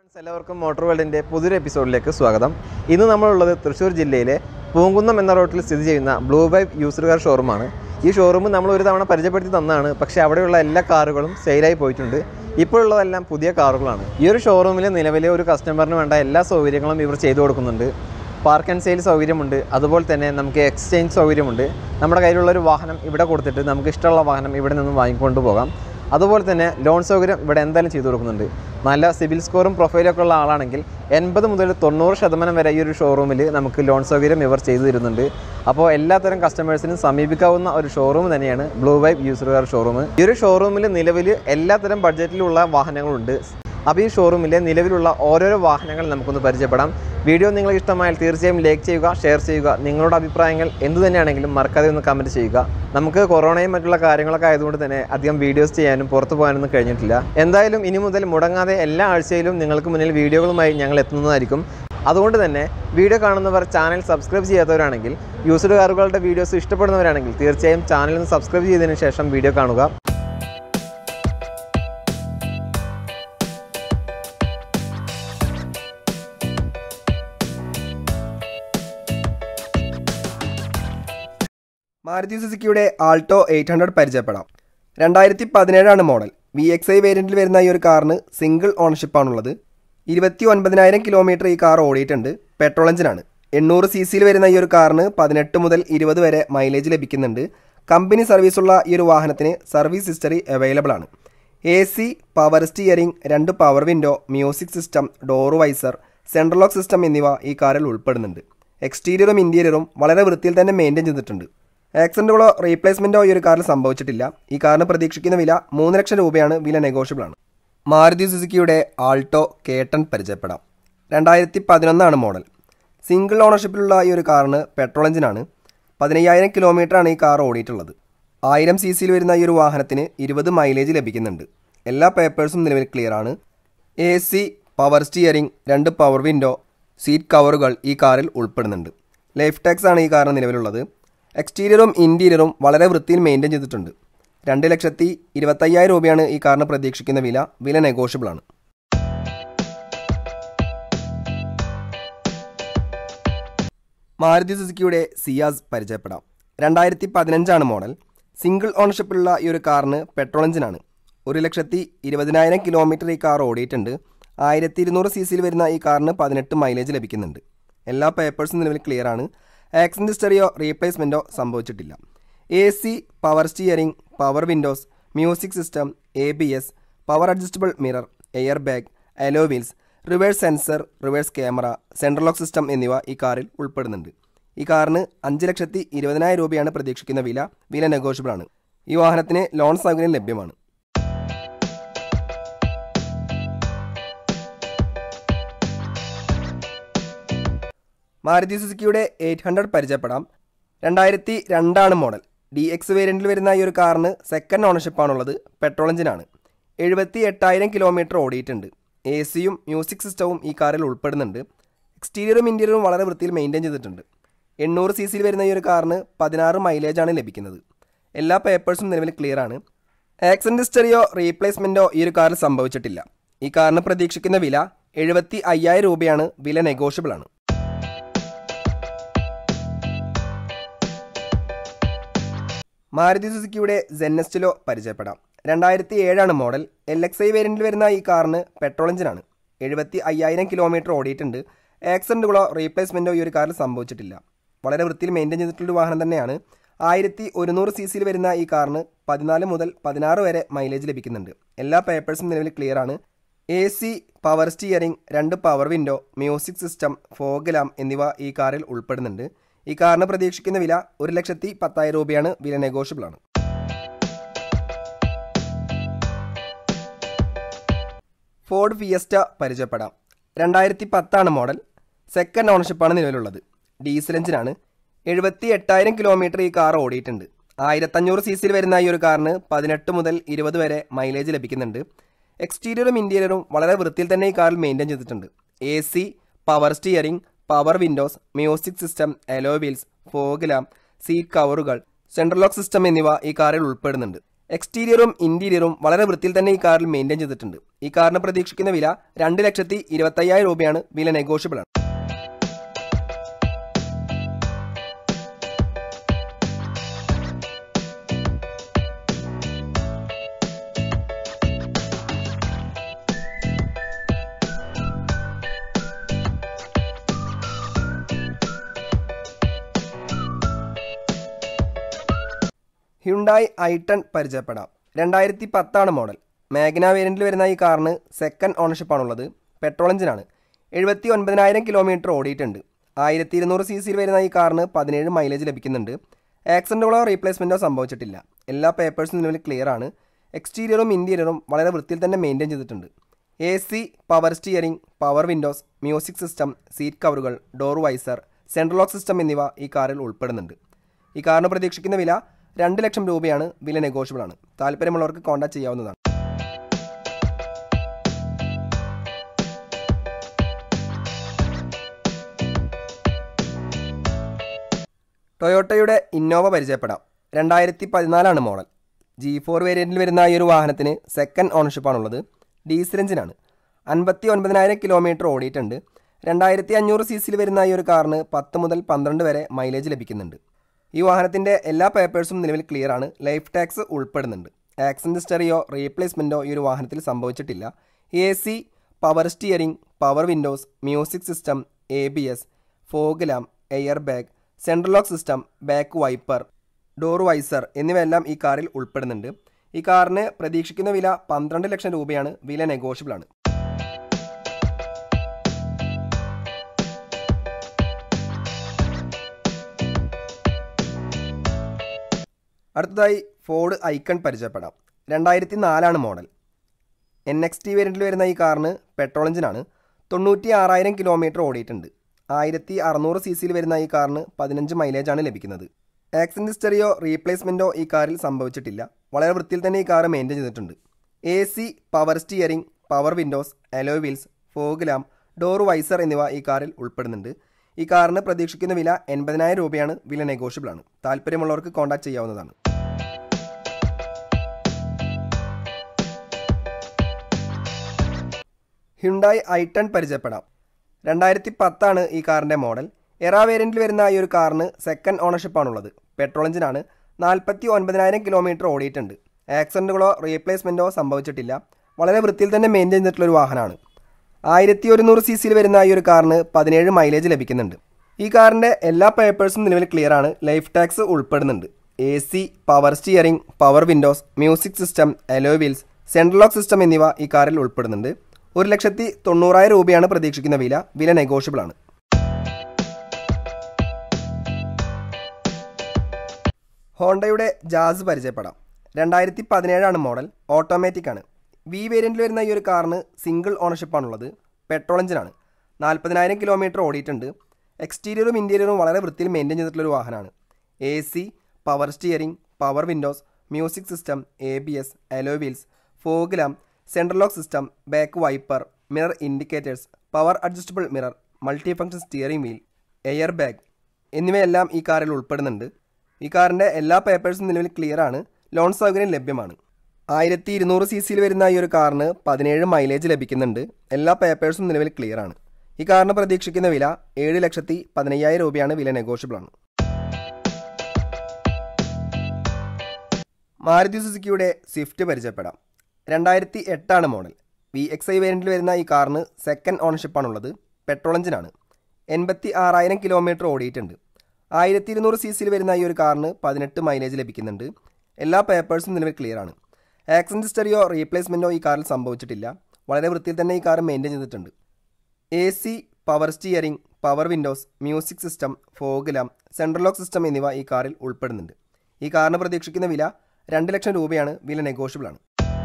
friends എല്ലാവർക്കും motor വേൾഡിൻ്റെ പുതിയൊരു എപ്പിസോഡിലേക്ക് സ്വാഗതം ഇന്ന് നമ്മളുള്ളത് തൃശ്ശൂർ ജില്ലയിലെ പൂങ്കുന്നം എന്ന റോട്ടിൽ സ്ഥിതി ചെയ്യുന്ന ബ്ലൂ വൈബ് യൂസ്ഡ് കാർ ഷോറൂമാണ് ഈ ഷോറൂം നമ്മൾ ഒരു തവണ പരിചയപ്പെടുത്തി തന്നതാണ് പക്ഷേ അവിടെയുള്ള എല്ലാ കാറുകളും സെയിലായി പോയിട്ടുണ്ട് ഇപ്പോഴുള്ളതെല്ലാം പുതിയ കാറുകളാണ് ഈ ഒരു ഷോറൂമിൽ നിലവിലെ ഒരു കസ്റ്റമറിന് വേണ്ട എല്ലാ സൗകര്യങ്ങളും ഇവർ ചെയ്തു കൊടുക്കുന്നുണ്ട് പാർക്ക് ആൻഡ് സെയിൽ സൗകര്യമുണ്ട് അതുപോലെ തന്നെ നമുക്ക് എക്സ്ചേഞ്ച് സൗകര്യമുണ്ട് നമ്മുടെ കയ്യിലുള്ള ഒരു വാഹനം ഇവിടെ കൊടുത്തിട്ട് നമുക്ക് ഇഷ്ടമുള്ള വാഹനം ഇവിടെ നിന്നും വാങ്ങിക്കൊണ്ട് പോകാം അതുപോലെ തന്നെ ലോൺ സൗകര്യം ഇവിടെ എന്തായാലും ചെയ്തു കൊടുക്കുന്നുണ്ട് നല്ല സിബിൽ സ്കോറും പ്രൊഫൈലും ഒക്കെ ഉള്ള ആളാണെങ്കിൽ എൺപത് മുതൽ തൊണ്ണൂറ് ശതമാനം വരെ ഈ ഒരു ഷോറൂമിൽ നമുക്ക് ലോൺ സൗകര്യം ഇവർ ചെയ്തു തരുന്നുണ്ട് അപ്പോൾ എല്ലാത്തരം കസ്റ്റമേഴ്സിനും സമീപിക്കാവുന്ന ഒരു ഷോറൂം തന്നെയാണ് blue vibe user car showroom ഈ ഒരു ഷോറൂമിൽ നിലവിൽ എല്ലാത്തരം ബഡ്ജറ്റിലുള്ള വാഹനങ്ങളുണ്ട് അപ്പോൾ ഈ ഷോറൂമിലെ നിലവിലുള്ള ഓരോരോ വാഹനങ്ങൾ നമുക്കൊന്ന് പരിചയപ്പെടാം വീഡിയോ നിങ്ങൾക്ക് ഇഷ്ടമായാൽ തീർച്ചയായും ലൈക്ക് ചെയ്യുക ഷെയർ ചെയ്യുക നിങ്ങളുടെ അഭിപ്രായങ്ങൾ എന്തു തന്നെയാണെങ്കിലും മറക്കാതെ ഒന്ന് കമൻറ്റ് ചെയ്യുക നമുക്ക് കൊറോണയും മറ്റുള്ള കാര്യങ്ങളൊക്കെ ആയതുകൊണ്ട് തന്നെ അധികം വീഡിയോസ് ചെയ്യാനും പുറത്തു പോകാനൊന്നും കഴിഞ്ഞിട്ടില്ല എന്തായാലും ഇനി മുതൽ മുടങ്ങാതെ എല്ലാ ആഴ്ചയിലും നിങ്ങൾക്ക് മുന്നിൽ വീഡിയോകളുമായി ഞങ്ങൾ എത്തുന്നതായിരിക്കും അതുകൊണ്ട് തന്നെ വീഡിയോ കാണുന്നവർ ചാനൽ സബ്സ്ക്രൈബ് ചെയ്യാത്തവരാണെങ്കിൽ യൂസ്ഡ് കാറുകളുടെ വീഡിയോസ് ഇഷ്ടപ്പെടുന്നവരാണെങ്കിൽ തീർച്ചയായും ചാനൽ ഒന്ന് സബ്സ്ക്രൈബ് ചെയ്തതിനു ശേഷം വീഡിയോ കാണുക മാരുതി സുസുക്കിയുടെ ആൾട്ടോ എയ്റ്റ് ഹൺഡ്രഡ് പരിചയപ്പെടാം രണ്ടായിരത്തി പതിനേഴാണ് മോഡൽ വി എക്സ് ഐ വേരിയൻറ്റിൽ വരുന്ന ഈ ഒരു കാറിന് സിംഗിൾ ഓണർഷിപ്പാണുള്ളത് ഇരുപത്തി ഒൻപതിനായിരം കിലോമീറ്റർ ഈ കാർ ഓടിയിട്ടുണ്ട് പെട്രോൾ എഞ്ചിനാണ് എണ്ണൂറ് സി സിയിൽ വരുന്ന ഈ ഒരു കാറിന് പതിനെട്ട് മുതൽ ഇരുപത് വരെ മൈലേജ് ലഭിക്കുന്നുണ്ട് കമ്പനി സർവീസുള്ള ഈ ഒരു വാഹനത്തിന് സർവീസ് ഹിസ്റ്ററി അവൈലബിൾ ആണ് എ സി പവർ സ്റ്റിയറിംഗ് രണ്ട് power window music system door visor central lock system എന്നിവ ഈ കാറിൽ ഉൾപ്പെടുന്നുണ്ട് എക്സ്റ്റീരിയറും ഇൻറ്റീരിയറും വളരെ വൃത്തിയിൽ തന്നെ മെയിൻറ്റെയിൻ ചെയ്തിട്ടുണ്ട് ആക്സിഡൻറ്റുകളോ റീപ്ലേസ്മെൻറ്റോ ഈ ഒരു കാറിൽ സംഭവിച്ചിട്ടില്ല ഈ കാറിന് പ്രതീക്ഷിക്കുന്ന വില മൂന്ന് ലക്ഷം രൂപയാണ് വില നെഗോഷ്യബിൾ ആണ് മാരുതി സുസുക്കിയുടെ ആൾട്ടോ കേട്ടൺ പരിചയപ്പെടാം രണ്ടായിരത്തി പതിനൊന്നാണ് മോഡൽ സിംഗിൾ ഓണർഷിപ്പിലുള്ള ഈ ഒരു കാറിന് പെട്രോൾ എഞ്ചിനാണ് പതിനയ്യായിരം കിലോമീറ്ററാണ് ഈ കാർ ഓടിയിട്ടുള്ളത് ആയിരം സി സിയിൽ വരുന്ന ഈ ഒരു വാഹനത്തിന് ഇരുപത് മൈലേജ് ലഭിക്കുന്നുണ്ട് എല്ലാ പേപ്പേഴ്സും നിലവിൽ ക്ലിയർ ആണ് എ സി പവർ സ്റ്റിയറിംഗ് രണ്ട് പവർ വിൻഡോ സീറ്റ് കവറുകൾ ഈ കാറിൽ ഉൾപ്പെടുന്നുണ്ട് ലൈഫ് ടാക്സ് ആണ് ഈ കാറിന് നിലവിലുള്ളത് എക്സ്റ്റീരിയറും ഇൻറ്റീരിയറും വളരെ വൃത്തിയിൽ മെയിൻറ്റെയിൻ ചെയ്തിട്ടുണ്ട് രണ്ട് ലക്ഷത്തി ഇരുപത്തയ്യായിരം രൂപയാണ് ഈ കാറിന് പ്രതീക്ഷിക്കുന്ന വില വില നെഗോഷ്യബിൾ ആണ് മാരുതി സുസുക്കിയുടെ സിയാസ് പരിചയപ്പെടാം രണ്ടായിരത്തി പതിനഞ്ചാണ് മോഡൽ സിംഗിൾ ഓണർഷിപ്പിലുള്ള ഈ ഒരു കാറിന് പെട്രോൾ എഞ്ചിനാണ് ഒരു ലക്ഷത്തി ഇരുപതിനായിരം കിലോമീറ്റർ ഈ കാർ ഓടിയിട്ടുണ്ട് ആയിരത്തി ഇരുന്നൂറ് സി സിയിൽ വരുന്ന ഈ കാറിന് പതിനെട്ട് മൈലേജ് ലഭിക്കുന്നുണ്ട് എല്ലാ പേപ്പേഴ്സും നിലവിൽ ക്ലിയർ ആണ് ആക്സിഡൻറ്റ് ഹിസ്റ്ററിയോ റീപ്ലേസ്മെൻറ്റോ സംഭവിച്ചിട്ടില്ല A C power steering power windows music system A B S power adjustable mirror air bag alloy wheels reverse sensor reverse camera central lock system എന്നിവ ഈ കാറിൽ ഉൾപ്പെടുന്നുണ്ട് ഈ കാറിന് അഞ്ച് ലക്ഷത്തി ഇരുപതിനായിരം രൂപയാണ് പ്രതീക്ഷിക്കുന്ന വില വില നെഗോഷ്യബിൾ ആണ് ഈ വാഹനത്തിന് ലോൺ സൗകര്യം ലഭ്യമാണ് മാരുതി സുസുക്കിയുടെ എയ്റ്റ് ഹൺഡ്രഡ് പരിചയപ്പെടാം രണ്ടായിരത്തി രണ്ടാണ് മോഡൽ ഡി എക്സ് വേരിയൻറ്റിൽ വരുന്ന ഈ ഒരു കാറിന് സെക്കൻഡ് ഓണർഷിപ്പാണുള്ളത് പെട്രോൾ എഞ്ചിനാണ് എഴുപത്തി എട്ടായിരം കിലോമീറ്റർ ഓടിയിട്ടുണ്ട് എ സിയും മ്യൂസിക് സിസ്റ്റവും ഈ കാറിൽ ഉൾപ്പെടുന്നുണ്ട് എക്സ്റ്റീരിയറും ഇൻറ്റീരിയറും വളരെ വൃത്തിയിൽ മെയിൻറ്റെയിൻ ചെയ്തിട്ടുണ്ട് എണ്ണൂറ് സി സിയിൽ വരുന്ന ഈ ഒരു കാറിന് പതിനാറ് മൈലേജാണ് ലഭിക്കുന്നത് എല്ലാ പേപ്പേഴ്സും നിലവിൽ ക്ലിയർ ആണ് ആക്സിഡൻറ്റ് ഹിസ്റ്ററിയോ റീപ്ലേസ്മെൻറ്റോ ഈ ഒരു കാറിൽ സംഭവിച്ചിട്ടില്ല ഈ കാറിന് പ്രതീക്ഷിക്കുന്ന വില എഴുപത്തി അയ്യായിരം രൂപയാണ് വില നെഗോഷ്യബിൾ ആണ് മാരുതി സുസുക്കിയുടെ ജെന്നസ്റ്റിലോ പരിചയപ്പെടാം രണ്ടായിരത്തി ഏഴാണ് മോഡൽ എൽ എക്സ് ഐ വേരിയൻറ്റിൽ വരുന്ന ഈ കാറിന് പെട്രോൾ എഞ്ചിനാണ് എഴുപത്തി അയ്യായിരം കിലോമീറ്റർ ഓടിയിട്ടുണ്ട് ആക്സിഡൻറ്റുകളോ റീപ്ലേസ്മെൻറ്റോ ഈ ഒരു കാറിൽ സംഭവിച്ചിട്ടില്ല വളരെ വൃത്തിയിൽ മെയിൻറ്റെയിൻ ചെയ്തിട്ടുള്ള ഒരു വാഹനം തന്നെയാണ് ആയിരത്തി ഒരുന്നൂറ് സി സിയിൽ വരുന്ന ഈ കാറിന് പതിനാല് മുതൽ പതിനാറ് വരെ മൈലേജ് ലഭിക്കുന്നുണ്ട് എല്ലാ പേപ്പേഴ്സും നിലവിൽ ക്ലിയർ ആണ് എ സി പവർ സ്റ്റിയറിംഗ് രണ്ട് power window music system fog lamp എന്നിവ ഈ കാറിൽ ഉൾപ്പെടുന്നുണ്ട് ഈ കാറിന് പ്രതീക്ഷിക്കുന്ന വില ഒരു ലക്ഷത്തി പത്തായിരം രൂപയാണ് വില നെഗോഷ്യബിൾ ആണ് ഫോർഡ് ഫിയസ്റ്റ പരിചയപ്പെടാം രണ്ടായിരത്തി പത്താണ് മോഡൽ സെക്കൻഡ് ഓണർഷിപ്പാണ് നിലവിലുള്ളത് ഡീസൽ എഞ്ചിനാണ് എഴുപത്തി എട്ടായിരം കിലോമീറ്റർ ഈ കാർ ഓടിയിട്ടുണ്ട് ആയിരത്തഞ്ഞൂറ് സി സിയിൽ വരുന്ന ഈ ഒരു കാറിന് പതിനെട്ട് മുതൽ ഇരുപത് വരെ മൈലേജ് ലഭിക്കുന്നുണ്ട് എക്സ്റ്റീരിയറും ഇൻറ്റീരിയറും വളരെ വൃത്തിയിൽ തന്നെ ഈ കാറിൽ മെയിൻറ്റെയിൻ ചെയ്തിട്ടുണ്ട് A C power steering power windows music system alloy wheels fog lamp seat കവറുകൾ സെൻട്രൽ ലോക്ക് സിസ്റ്റം എന്നിവ ഈ കാറിൽ ഉൾപ്പെടുന്നുണ്ട് എക്സ്റ്റീരിയറും ഇൻറ്റീരിയറും വളരെ വൃത്തിയിൽ തന്നെ ഈ കാറിൽ മെയിൻറ്റെയിൻ ചെയ്തിട്ടുണ്ട് ഈ കാറിന് പ്രതീക്ഷിക്കുന്ന വില രണ്ട് ലക്ഷത്തി ഇരുപത്തയ്യായിരം രൂപയാണ് വില നെഗോഷ്യബിൾ ആണ് ഹ്യുണ്ടായി ഐട്ടൺ പരിചയപ്പെടാം രണ്ടായിരത്തി പത്താണ് മോഡൽ മാഗ്ന വേരിയൻറ്റിൽ വരുന്ന ഈ കാറിന് സെക്കൻഡ് ഓണർഷിപ്പാണുള്ളത് പെട്രോൾ എഞ്ചിനാണ് എഴുപത്തി ഒൻപതിനായിരം കിലോമീറ്റർ ഓടിയിട്ടുണ്ട് ആയിരത്തി ഇരുന്നൂറ് സി സിയിൽ വരുന്ന ഈ കാറിന് പതിനേഴ് മൈലേജ് ലഭിക്കുന്നുണ്ട് ആക്സിഡൻറ്റുകളോ റീപ്ലേസ്മെൻറ്റോ സംഭവിച്ചിട്ടില്ല എല്ലാ പേപ്പേഴ്സും നിലവിൽ ക്ലിയർ ആണ് എക്സ്റ്റീരിയറും ഇൻറ്റീരിയറും വളരെ വൃത്തിയിൽ തന്നെ മെയിൻറ്റെയിൻ ചെയ്തിട്ടുണ്ട് A C power steering power windows music system seat കവറുകൾ door visor central lock system എന്നിവ ഈ കാറിൽ ഉൾപ്പെടുന്നുണ്ട് ഈ കാറിന് പ്രതീക്ഷിക്കുന്ന വില രണ്ട് ലക്ഷം രൂപയാണ് വില നെഗോഷ്യബിൾ ആണ് താല്പര്യമുള്ളവർക്ക് കോൺടാക്ട് ചെയ്യാവുന്നതാണ് ടൊയോട്ടയുടെ ഇന്നോവ പരിചയപ്പെടാം രണ്ടായിരത്തി പതിനാലാണ് മോഡൽ ജി ഫോർ വേരിയൻറ്റിൽ വരുന്ന ഈ ഒരു വാഹനത്തിന് സെക്കൻഡ് ഓണർഷിപ്പാണുള്ളത് ഡീസൽ എഞ്ചിനാണ് അൻപത്തി ഒൻപതിനായിരം കിലോമീറ്റർ ഓടിയിട്ടുണ്ട് രണ്ടായിരത്തി അഞ്ഞൂറ് സി സിയിൽ വരുന്ന ഈ ഒരു കാറിന് പത്ത് മുതൽ പന്ത്രണ്ട് വരെ മൈലേജ് ലഭിക്കുന്നുണ്ട് ഈ വാഹനത്തിൻ്റെ എല്ലാ പേപ്പേഴ്സും നിലവിൽ ക്ലിയർ ആണ് ലൈഫ് ടാക്സ് ഉൾപ്പെടുന്നുണ്ട് ആക്സിഡൻറ്റ് സ്റ്റെറിയോ റീപ്ലേസ്മെൻറ്റോ ഈ ഒരു വാഹനത്തിൽ സംഭവിച്ചിട്ടില്ല A C power steering power windows music system A B S fog lamp air bag central lock system back wiper door visor എന്നിവയെല്ലാം ഈ കാറിൽ ഉൾപ്പെടുന്നുണ്ട് ഈ കാറിന് പ്രതീക്ഷിക്കുന്ന വില പന്ത്രണ്ട് ലക്ഷം രൂപയാണ് വില നെഗോഷ്യബിൾ ആണ് അടുത്തതായി ഫോർഡ് ഐക്കൺ പരിചയപ്പെടാം രണ്ടായിരത്തി നാലാണ് മോഡൽ എൻ എക്സ് ടി വേരിയൻറ്റിൽ വരുന്ന ഈ കാറിന് പെട്രോൾ എഞ്ചിനാണ് തൊണ്ണൂറ്റി ആറായിരം കിലോമീറ്റർ ഓടിയിട്ടുണ്ട് ആയിരത്തി അറുന്നൂറ് സി സിയിൽ വരുന്ന ഈ കാറിന് പതിനഞ്ച് മൈലേജാണ് ലഭിക്കുന്നത് ആക്സിഡൻറ്റ് ഹിസ്റ്ററിയോ റീപ്ലേസ്മെൻറ്റോ ഈ കാറിൽ സംഭവിച്ചിട്ടില്ല വളരെ വൃത്തിയിൽ തന്നെ ഈ കാർ മെയിൻറ്റെയിൻ ചെയ്തിട്ടുണ്ട് A C power steering power windows alloy wheels fog lamp door visor എന്നിവ ഈ കാറിൽ ഉൾപ്പെടുന്നുണ്ട് ഈ കാറിന് പ്രതീക്ഷിക്കുന്ന വില എൺപതിനായിരം രൂപയാണ് വില നെഗോഷ്യബിൾ ആണ് താല്പര്യമുള്ളവർക്ക് കോൺടാക്ട് ചെയ്യാവുന്നതാണ് ഹ്യുണ്ടായി ഐട്ടൺ പരിചയപ്പെടാം രണ്ടായിരത്തി പത്താണ് ഈ കാറിൻ്റെ മോഡൽ എറ വേരിയൻറ്റിൽ വരുന്ന ഈ ഒരു കാറിന് സെക്കൻഡ് ഓണർഷിപ്പാണുള്ളത് പെട്രോൾ എഞ്ചിനാണ് നാൽപ്പത്തി ഒൻപതിനായിരം കിലോമീറ്റർ ഓടിയിട്ടുണ്ട് ആക്സിഡൻറ്റുകളോ റീപ്ലേസ്മെൻറ്റോ സംഭവിച്ചിട്ടില്ല വളരെ വൃത്തിയിൽ തന്നെ മെയിൻറ്റെയിൻ ചെയ്തിട്ടുള്ള ഒരു വാഹനമാണ് ആയിരത്തി ഒരുന്നൂറ് സി സിയിൽ വരുന്ന ഈ ഒരു കാറിന് പതിനേഴ് മൈലേജ് ലഭിക്കുന്നുണ്ട് ഈ കാറിൻ്റെ എല്ലാ പേപ്പേഴ്സും നിലവിൽ ക്ലിയർ ആണ് ലൈഫ് ടാക്സ് ഉൾപ്പെടുന്നുണ്ട് A C power steering power windows music system alloy wheels central lock system എന്നിവ ഈ കാറിൽ ഉൾപ്പെടുന്നുണ്ട് ഒരു ലക്ഷത്തി തൊണ്ണൂറായിരം രൂപയാണ് പ്രതീക്ഷിക്കുന്ന വില വില നെഗോഷ്യബിൾ ആണ് ഹോണ്ടയുടെ ജാസ് പരിചയപ്പെടാം രണ്ടായിരത്തി പതിനേഴാണ് മോഡൽ ഓട്ടോമാറ്റിക് ആണ് വി വേരിയൻറ്റിൽ വരുന്ന ഈ ഒരു കാറിന് സിംഗിൾ ഓണർഷിപ്പാണുള്ളത് പെട്രോൾ എഞ്ചിനാണ് നാൽപ്പതിനായിരം കിലോമീറ്റർ ഓടിയിട്ടുണ്ട് എക്സ്റ്റീരിയറും ഇൻറ്റീരിയറും വളരെ വൃത്തിയിൽ മെയിൻറ്റെയിൻ ചെയ്തിട്ടുള്ളൊരു വാഹനമാണ് A C power steering power windows music system A B S alloy wheels fog lamp central lock system back wiper mirror indicators power adjustable mirror multi function steering wheel air bag എന്നിവയെല്ലാം ഈ കാറിൽ ഉൾപ്പെടുന്നുണ്ട് ഈ കാറിൻ്റെ എല്ലാ പേപ്പേഴ്സും നിലവിൽ clear ആണ് loan സൗകര്യം ലഭ്യമാണ് ആയിരത്തി ഇരുന്നൂറ് സി സിയിൽ വരുന്ന ഈ ഒരു കാറിന് പതിനേഴ് മൈലേജ് ലഭിക്കുന്നുണ്ട് എല്ലാ പേപ്പേഴ്സും നിലവിൽ ക്ലിയർ ആണ് ഈ കാറിന് പ്രതീക്ഷിക്കുന്ന വില ഏഴ് ലക്ഷത്തി പതിനയ്യായിരം രൂപയാണ് വില നെഗോഷ്യബിൾ ആണ് മാരുതി സുസുക്കിയുടെ സ്വിഫ്റ്റ് പരിചയപ്പെടാം രണ്ടായിരത്തി എട്ടാണ് മോഡൽ വി എക്സ് ഐ വേരിയൻറ്റിൽ വരുന്ന ഈ കാറിന് സെക്കൻഡ് ഓണർഷിപ്പാണുള്ളത് പെട്രോൾ എഞ്ചിനാണ് എൺപത്തി ആറായിരം കിലോമീറ്റർ ഓടിയിട്ടുണ്ട് ആയിരത്തി ഇരുന്നൂറ് സി സിയിൽ വരുന്ന ഈ ഒരു കാറിന് പതിനെട്ട് മൈലേജ് ലഭിക്കുന്നുണ്ട് എല്ലാ പേപ്പേഴ്സും നിലവിൽ ക്ലിയർ ആണ് ആക്സിഡൻറ്റ് ഹിസ്റ്ററിയോ റീപ്ലേസ്മെൻറ്റോ ഈ കാറിൽ സംഭവിച്ചിട്ടില്ല വളരെ വൃത്തിയിൽ തന്നെ ഈ കാർ മെയിൻറ്റെയിൻ ചെയ്തിട്ടുണ്ട് A C power steering power windows music system fog lamp central lock system എന്നിവ ഈ കാറിൽ ഉൾപ്പെടുന്നുണ്ട് ഈ കാറിന് പ്രതീക്ഷിക്കുന്ന വില രണ്ട് ലക്ഷം രൂപയാണ് വില നെഗോഷ്യബിൾ ആണ്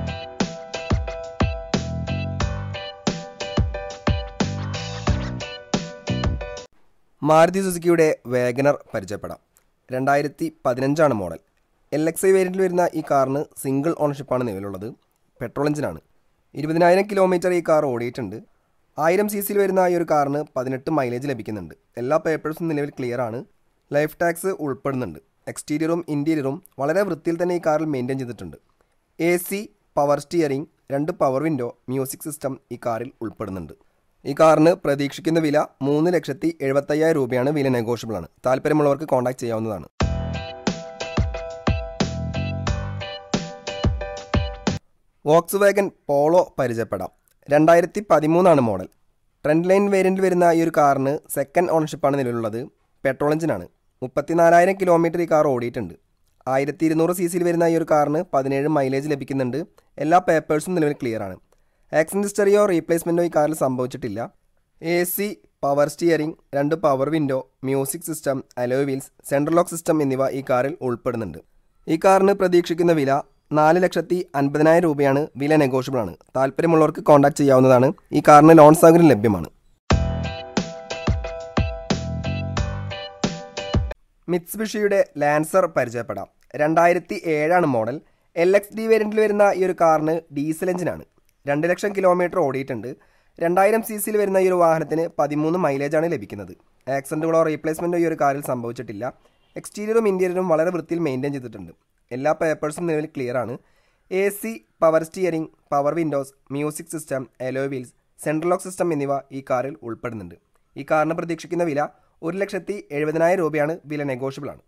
മാരുതി സുസുക്കിയുടെ വേഗനർ പരിചയപ്പെടാം രണ്ടായിരത്തി പതിനഞ്ചാണ് മോഡൽ എൽ എക്സ് ഐ വേരിയൻറ്റിൽ വരുന്ന ഈ കാറിന് സിംഗിൾ ഓണർഷിപ്പാണ് നിലവിലുള്ളത് പെട്രോൾ എഞ്ചിനാണ് ഇരുപതിനായിരം കിലോമീറ്റർ ഈ കാർ ഓടിയിട്ടുണ്ട് ആയിരം സി സിയിൽ വരുന്ന ഈ ഒരു കാറിന് പതിനെട്ട് മൈലേജ് ലഭിക്കുന്നുണ്ട് എല്ലാ പേപ്പേഴ്സും നിലവിൽ ക്ലിയർ ആണ് ലൈഫ് ടാക്സ് ഉൾപ്പെടുന്നുണ്ട് എക്സ്റ്റീരിയറും ഇൻറ്റീരിയറും വളരെ വൃത്തിയിൽ തന്നെ ഈ കാറിൽ മെയിൻറ്റെയിൻ ചെയ്തിട്ടുണ്ട് എ സി പവർ സ്റ്റിയറിംഗ് രണ്ട് പവർ വിൻഡോ മ്യൂസിക് സിസ്റ്റം ഈ കാറിൽ ഉൾപ്പെടുന്നുണ്ട് ഈ കാറിന് പ്രതീക്ഷിക്കുന്ന വില മൂന്ന് ലക്ഷത്തി എഴുപത്തയ്യായിരം രൂപയാണ് വില നെഗോഷ്യബിൾ ആണ് താല്പര്യമുള്ളവർക്ക് കോൺടാക്ട് ചെയ്യാവുന്നതാണ് വോക്സ് വാഗൻ പോളോ പരിചയപ്പെടാം രണ്ടായിരത്തി പതിമൂന്നാണ് മോഡൽ ട്രെൻഡ് ലൈൻ വേരിയൻറ്റിൽ വരുന്ന ഈ ഒരു കാറിന് സെക്കൻഡ് ഓണർഷിപ്പാണ് നിലവിലുള്ളത് പെട്രോൾ എഞ്ചിനാണ് മുപ്പത്തിനാലായിരം കിലോമീറ്റർ ഈ കാർ ഓടിയിട്ടുണ്ട് ആയിരത്തി ഇരുന്നൂറ് സി സിയിൽ വരുന്ന ഈ ഒരു കാറിന് പതിനേഴ് മൈലേജ് ലഭിക്കുന്നുണ്ട് എല്ലാ പേപ്പേഴ്സും നിലവിൽ ക്ലിയർ ആണ് ആക്സിഡൻറ്റ് ഹിസ്റ്ററിയോ റീപ്ലേസ്മെൻറ്റോ ഈ കാറിൽ സംഭവിച്ചിട്ടില്ല എ സി പവർ സ്റ്റിയറിംഗ് രണ്ട് power window music system alloy wheels central lock system എന്നിവ ഈ കാറിൽ ഉൾപ്പെടുന്നുണ്ട് ഈ കാറിന് പ്രതീക്ഷിക്കുന്ന വില നാല് ലക്ഷത്തി അൻപതിനായിരം രൂപയാണ് വില നെഗോഷ്യബിൾ ആണ് താല്പര്യമുള്ളവർക്ക് കോൺടാക്ട് ചെയ്യാവുന്നതാണ് ഈ കാറിന് ലോൺ സൗകര്യം ലഭ്യമാണ് മിത്സുബിഷിയുടെ ലാൻസർ പരിചയപ്പെടാം രണ്ടായിരത്തി ഏഴാണ് മോഡൽ എൽ എക്സ് ഡി വേരിയൻറ്റിൽ വരുന്ന ഈ ഒരു കാറിന് ഡീസൽ എഞ്ചിനാണ് രണ്ട് ലക്ഷം കിലോമീറ്റർ ഓടിയിട്ടുണ്ട് രണ്ടായിരം സി സിയിൽ വരുന്ന ഈ ഒരു വാഹനത്തിന് പതിമൂന്ന് മൈലേജാണ് ലഭിക്കുന്നത് ആക്സിഡൻറ്റുകളോ റീപ്ലേസ്മെൻറ്റോ ഈ ഒരു കാറിൽ സംഭവിച്ചിട്ടില്ല എക്സ്റ്റീരിയറും ഇൻറ്റീരിയറും വളരെ വൃത്തിയിൽ മെയിൻറ്റെയിൻ ചെയ്തിട്ടുണ്ട് എല്ലാ പേപ്പേഴ്സും നിലവിൽ ക്ലിയർ ആണ് A C power steering power windows music system alloy wheels central lock system എന്നിവ ഈ കാറിൽ ഉൾപ്പെടുന്നുണ്ട് ഈ കാറിന് പ്രതീക്ഷിക്കുന്ന വില ഒരു ലക്ഷത്തി എഴുപതിനായിരം രൂപയാണ് വില നെഗോഷ്യബിൾ ആണ്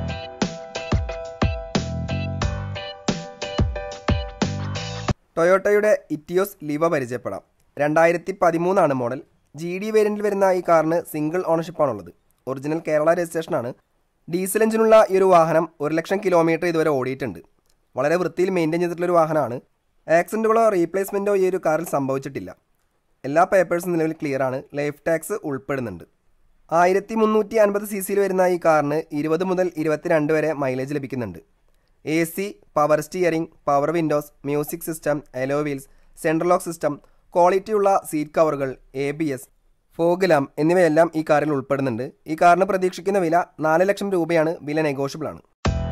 ടൊയോട്ടയുടെ ഇറ്റിയോസ് ലിവ പരിചയപ്പെടാം രണ്ടായിരത്തി പതിമൂന്നാണ് മോഡൽ ജി ഡി വേരിയൻറ്റിൽ വരുന്ന ഈ കാറിന് സിംഗിൾ ഓണർഷിപ്പാണുള്ളത് ഒറിജിനൽ കേരള രജിസ്ട്രേഷനാണ് ഡീസൽ എഞ്ചിനുള്ള ഈ ഒരു വാഹനം ഒരു ലക്ഷം കിലോമീറ്റർ ഇതുവരെ ഓടിയിട്ടുണ്ട് വളരെ വൃത്തിയിൽ മെയിൻറ്റെയിൻ ചെയ്തിട്ടുള്ളൊരു വാഹനമാണ് ആക്സിഡൻറ്റുകളോ റീപ്ലേസ്മെൻറ്റോ ഈ ഒരു കാറിൽ സംഭവിച്ചിട്ടില്ല എല്ലാ പേപ്പേഴ്സും നിലവിൽ ക്ലിയർ ആണ് ലൈഫ് ടാക്സ് ഉൾപ്പെടുന്നുണ്ട് ആയിരത്തി മുന്നൂറ്റി അൻപത് സി സിയിൽ വരുന്ന ഈ കാറിന് ഇരുപത് മുതൽ ഇരുപത്തിരണ്ട് വരെ മൈലേജ് ലഭിക്കുന്നുണ്ട് A C power steering power windows music system alloy wheels central lock system ക്വാളിറ്റിയുള്ള സീറ്റ് കവറുകൾ A B S fog lamp എന്നിവയെല്ലാം ഈ കാറിൽ ഉൾപ്പെടുന്നുണ്ട് ഈ കാറിന് പ്രതീക്ഷിക്കുന്ന വില നാല് ലക്ഷം രൂപയാണ് വില നെഗോഷ്യബിൾ ആണ്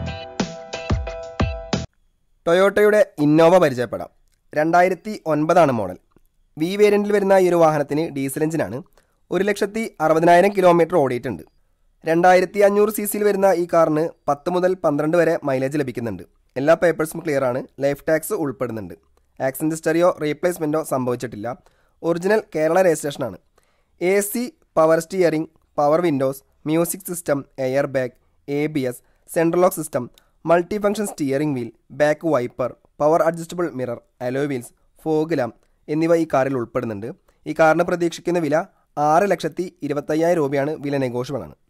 ടൊയോട്ടയുടെ ഇന്നോവ പരിചയപ്പെടാം രണ്ടായിരത്തി ഒൻപതാണ് മോഡൽ വി വേരിയൻറ്റിൽ വരുന്ന ഈ ഒരു വാഹനത്തിന് ഡീസൽ എഞ്ചിനാണ് ഒരു ലക്ഷത്തി അറുപതിനായിരം കിലോമീറ്റർ ഓടിയിട്ടുണ്ട് രണ്ടായിരത്തി അഞ്ഞൂറ് സി സിയിൽ വരുന്ന ഈ കാറിന് പത്ത് മുതൽ പന്ത്രണ്ട് വരെ മൈലേജ് ലഭിക്കുന്നുണ്ട് എല്ലാ പേപ്പേഴ്സും ക്ലിയർ ആണ് ലൈഫ് ടാക്സ് ഉൾപ്പെടുന്നുണ്ട് ആക്സിഡൻറ്റ് ഹിസ്റ്ററിയോ റീപ്ലേസ്മെൻറ്റോ സംഭവിച്ചിട്ടില്ല ഒറിജിനൽ കേരള രജിസ്ട്രേഷനാണ് A C power steering power windows music system air bag A B S central lock system multi function steering wheel back wiper power adjustable mirror alloy wheels fog lamp എന്നിവ ഈ കാറിൽ ഉൾപ്പെടുന്നുണ്ട് ഈ കാറിന് പ്രതീക്ഷിക്കുന്ന വില ആറ് ലക്ഷത്തി ഇരുപത്തയ്യായിരം രൂപയാണ് വില നെഗോഷ്യബിൾ ആണ്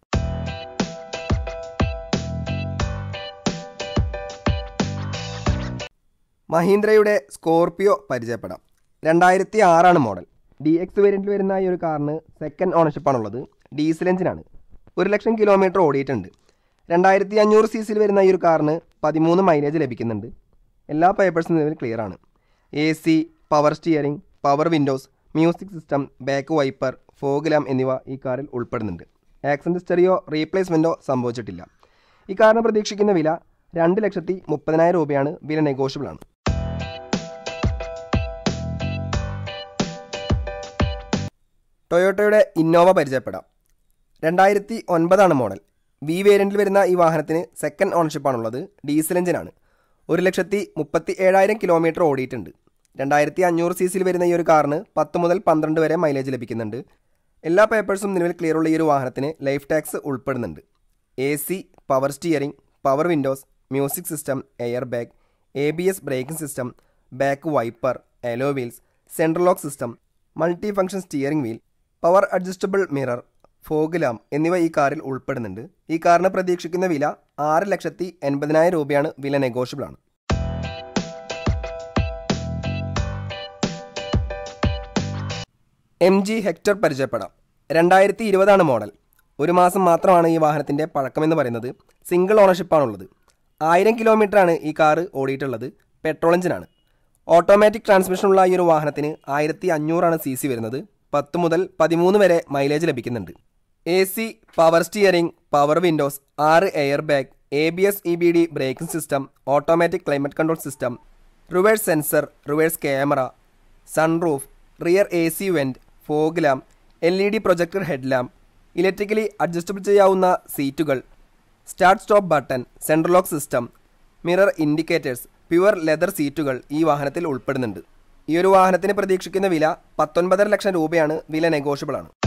മഹീന്ദ്രയുടെ സ്കോർപിയോ പരിചയപ്പെടാം രണ്ടായിരത്തി ആറാണ് മോഡൽ ഡി എക്സ് വേരിയൻറ്റിൽ വരുന്ന ഈ ഒരു കാറിന് സെക്കൻഡ് ഓണർഷിപ്പാണുള്ളത് ഡീസൽ എഞ്ചിനാണ് ഒരു ലക്ഷം കിലോമീറ്റർ ഓടിയിട്ടുണ്ട് രണ്ടായിരത്തി അഞ്ഞൂറ് സി സിയിൽ വരുന്ന ഈ ഒരു കാറിന് പതിമൂന്ന് മൈലേജ് ലഭിക്കുന്നുണ്ട് എല്ലാ പേപ്പേഴ്സും നിലവിൽ ക്ലിയർ ആണ് A C power steering power windows music system back wiper fog lamp എന്നിവ ഈ കാറിൽ ഉൾപ്പെടുന്നുണ്ട് ആക്സിഡൻറ്റ് ഹിസ്റ്ററിയോ റീപ്ലേസ്മെൻറ്റോ സംഭവിച്ചിട്ടില്ല ഈ കാറിന് പ്രതീക്ഷിക്കുന്ന വില രണ്ട് ലക്ഷത്തി മുപ്പതിനായിരം രൂപയാണ് വില നെഗോഷ്യബിൾ ആണ് ടൊയോട്ടയുടെ ഇന്നോവ പരിചയപ്പെടാം രണ്ടായിരത്തി ഒൻപതാണ് മോഡൽ വി വേരിയൻറ്റിൽ വരുന്ന ഈ വാഹനത്തിന് സെക്കൻഡ് ഓണർഷിപ്പാണുള്ളത് ഡീസൽ എഞ്ചിനാണ് ഒരു ലക്ഷത്തി മുപ്പത്തി ഏഴായിരം കിലോമീറ്റർ ഓടിയിട്ടുണ്ട് രണ്ടായിരത്തി അഞ്ഞൂറ് സി സിയിൽ വരുന്ന ഈ ഒരു കാറിന് പത്ത് മുതൽ പന്ത്രണ്ട് വരെ മൈലേജ് ലഭിക്കുന്നുണ്ട് എല്ലാ പേപ്പേഴ്സും നിലവിൽ ക്ലിയർ ഉള്ള ഈ ഒരു വാഹനത്തിന് ലൈഫ് ടാക്സ് ഉൾപ്പെടുന്നുണ്ട് A C power steering power windows music system air bag A B S braking system back wiper alloy wheels central lock system multi function steering wheel power adjustable mirror fog lamp എന്നിവ ഈ കാറിൽ ഉൾപ്പെടുന്നുണ്ട് ഈ കാറിന് പ്രതീക്ഷിക്കുന്ന വില ആറ് ലക്ഷത്തി എൺപതിനായിരം രൂപയാണ് വില നെഗോഷ്യബിൾ ആണ് എം ജി ഹെക്ടർ പരിചയപ്പെടാം രണ്ടായിരത്തി ഇരുപതാണ് മോഡൽ ഒരു മാസം മാത്രമാണ് ഈ വാഹനത്തിൻ്റെ പഴക്കമെന്ന് പറയുന്നത് സിംഗിൾ ഓണർഷിപ്പാണുള്ളത് ആയിരം കിലോമീറ്ററാണ് ഈ കാറ് ഓടിയിട്ടുള്ളത് പെട്രോൾ എഞ്ചിനാണ് ഓട്ടോമാറ്റിക് ട്രാൻസ്മിഷനുള്ള ഈ ഒരു വാഹനത്തിന് ആയിരത്തി അഞ്ഞൂറാണ് സി സി വരുന്നത് പത്ത് മുതൽ പതിമൂന്ന് വരെ മൈലേജ് ലഭിക്കുന്നുണ്ട് A C power steering power windows ആറ് air bag A B S E B D braking system automatic climate control system reverse sensor reverse camera sunroof rear A C vent fog lamp L E D projector head lamp electrically adjustable ചെയ്യാവുന്ന സീറ്റുകൾ start stop button central lock system mirror indicators pure leather സീറ്റുകൾ ഈ വാഹനത്തിൽ ഉൾപ്പെടുന്നുണ്ട് ഈ ഒരു വാഹനത്തിന് പ്രതീക്ഷിക്കുന്ന വില പത്തൊൻപതര ലക്ഷം രൂപയാണ് വില നെഗോഷ്യബിൾ ആണ്